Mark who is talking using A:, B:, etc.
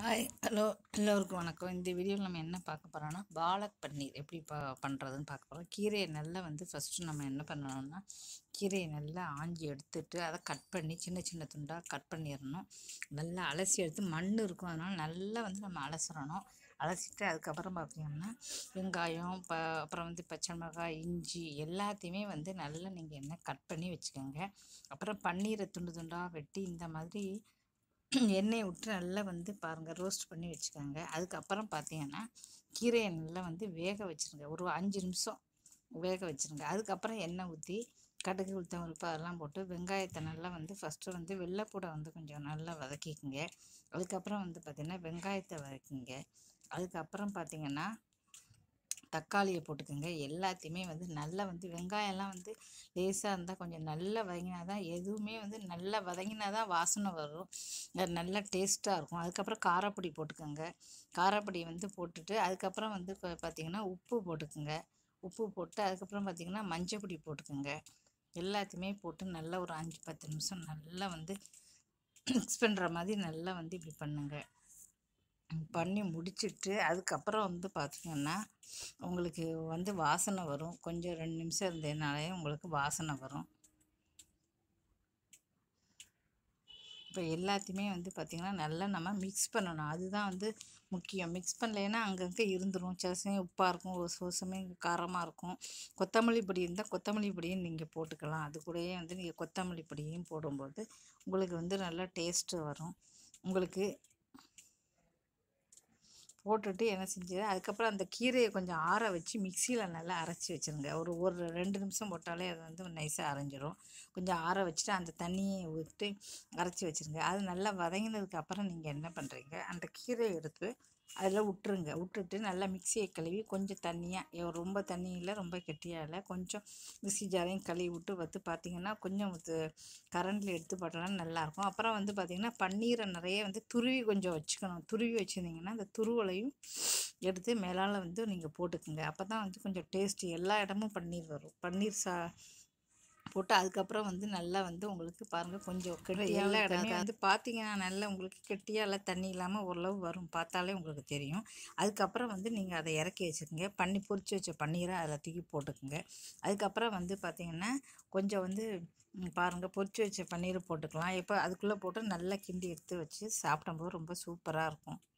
A: hi hello எல்லோருக்கும் வணக்கம் இந்த வீடியோவில் நம்ம என்ன பார்க்க போகிறோம்னா பாலக் பன்னீர் எப்படி ப பண்ணுறதுன்னு பார்க்க போகிறோம் கீரையை நல்லா வந்து ஃபஸ்ட்டு நம்ம என்ன பண்ணணும்னா கீரையை நல்லா ஆஞ்சி எடுத்துட்டு அதை கட் பண்ணி சின்ன சின்ன துண்டாக கட் பண்ணிடணும் நல்லா அலசி எடுத்து மண் இருக்கும் அதனால் நல்லா வந்து நம்ம அலசிடணும் அலசிட்டு அதுக்கப்புறம் பார்த்திங்கன்னா வெங்காயம் ப அப்புறம் வந்து பச்சை மிளகாய் இஞ்சி எல்லாத்தையுமே வந்து நல்லா நீங்கள் என்ன கட் பண்ணி வச்சுக்கோங்க அப்புறம் பன்னீரை துண்டு துண்டாக வெட்டி இந்த மாதிரி எண்ணெயை விட்டு நல்லா வந்து பாருங்கள் ரோஸ்ட் பண்ணி வச்சுக்கோங்க அதுக்கப்புறம் பார்த்தீங்கன்னா கீரையை நல்லா வந்து வேக வச்சுருங்க ஒரு அஞ்சு நிமிஷம் வேக வச்சுருங்க அதுக்கப்புறம் எண்ணெய் ஊற்றி கடுகு உளுத்தம் பருப்பு அதெல்லாம் போட்டு வெங்காயத்தை நல்லா வந்து ஃபஸ்ட்டு வந்து வெள்ளைப்பூடை வந்து கொஞ்சம் நல்லா வதக்கிக்கோங்க அதுக்கப்புறம் வந்து பார்த்திங்கன்னா வெங்காயத்தை வதக்கிங்க அதுக்கப்புறம் பார்த்திங்கன்னா தக்காளியை போட்டுக்கோங்க எல்லாத்தையுமே வந்து நல்லா வந்து வெங்காயம்லாம் வந்து லேசாக இருந்தால் கொஞ்சம் நல்லா வதங்கினா தான் எதுவுமே வந்து நல்லா வதங்கினா தான் வாசனை வரும் அது நல்லா டேஸ்ட்டாக இருக்கும் அதுக்கப்புறம் காரப்பொடி போட்டுக்கோங்க காரப்பொடி வந்து போட்டுட்டு அதுக்கப்புறம் வந்து இப்போ பார்த்திங்கன்னா உப்பு போட்டுக்கோங்க உப்பு போட்டு அதுக்கப்புறம் பார்த்திங்கன்னா மஞ்சள் பொடி போட்டுக்கோங்க எல்லாத்தையுமே போட்டு நல்லா ஒரு அஞ்சு பத்து நிமிஷம் நல்லா வந்து மிக்ஸ் பண்ணுற மாதிரி நல்லா வந்து இப்படி பண்ணுங்கள் பண்ணி முடிச்சிட்டு அதுக்கப்புறம் வந்து பார்த்திங்கன்னா உங்களுக்கு வந்து வாசனை வரும் கொஞ்சம் ரெண்டு நிமிஷம் இருந்ததுனாலே உங்களுக்கு வாசனை வரும் இப்போ எல்லாத்தையுமே வந்து பார்த்திங்கன்னா நல்லா நம்ம மிக்ஸ் பண்ணணும் அதுதான் வந்து முக்கியம் மிக்ஸ் பண்ணலைன்னா அங்கங்கே இருந்துடும் சில சமயம் உப்பாக இருக்கும் ஒரு சில சமயம் காரமாக இருக்கும் கொத்தமல்லி பொடி இருந்தால் கொத்தமல்லி பொடியும் நீங்கள் போட்டுக்கலாம் அது கூடயே வந்து நீங்கள் கொத்தமல்லி பொடியும் போடும்போது உங்களுக்கு வந்து நல்லா டேஸ்ட்டு வரும் உங்களுக்கு போட்டுட்டு என்ன செஞ்சது அதுக்கப்புறம் அந்த கீரையை கொஞ்சம் ஆற வச்சு மிக்சியில் நல்லா அரைச்சி வச்சுருங்க ஒரு ஒரு ரெண்டு நிமிஷம் போட்டாலே அது வந்து நைஸாக அரைஞ்சிரும் கொஞ்சம் ஆற வச்சுட்டு அந்த தண்ணியை விட்டு அரைச்சி வச்சுருங்க அது நல்லா வதங்கினதுக்கு அப்புறம் நீங்கள் என்ன பண்ணுறீங்க அந்த கீரையை எடுத்து அதில் விட்டுருங்க விட்டுட்டு நல்லா மிக்சியை கழுவி கொஞ்சம் தண்ணியாக ரொம்ப தண்ணி இல்லை ரொம்ப கெட்டியாக இல்லை கொஞ்சம் மிக்சி ஜாரையும் கழுவி விட்டு வந்து பார்த்திங்கன்னா கொஞ்சம் கரண்டில் எடுத்து போட்டோம்னா நல்லாயிருக்கும் அப்புறம் வந்து பார்த்திங்கன்னா பன்னீரை நிறைய வந்து துருவி கொஞ்சம் வச்சுக்கணும் துருவி வச்சுருந்தீங்கன்னா அந்த துருவலையும் எடுத்து மேலால் வந்து நீங்கள் போட்டுக்குங்க அப்போ தான் வந்து கொஞ்சம் டேஸ்ட்டு எல்லா இடமும் பன்னீர் வரும் பன்னீர் சா போட்டு அதுக்கப்புறம் வந்து நல்லா வந்து உங்களுக்கு பாருங்கள் கொஞ்சம் கெட்டியாக எல்லா இடமே வந்து பார்த்தீங்கன்னா நல்லா உங்களுக்கு கெட்டியாக எல்லாம் தண்ணி இல்லாமல் ஓரளவு வரும் பார்த்தாலே உங்களுக்கு தெரியும் அதுக்கப்புறம் வந்து நீங்கள் அதை இறக்கி வச்சுக்கோங்க பண்ணி பொரிச்சு வச்ச பன்னீரை அதில் தூக்கி போட்டுக்குங்க அதுக்கப்புறம் வந்து பார்த்திங்கன்னா கொஞ்சம் வந்து பாருங்கள் பொரிச்சு வச்ச பன்னீரை போட்டுக்கலாம் இப்போ அதுக்குள்ளே போட்டு நல்லா கிண்டி எடுத்து வச்சு சாப்பிடும்போது ரொம்ப சூப்பராக இருக்கும்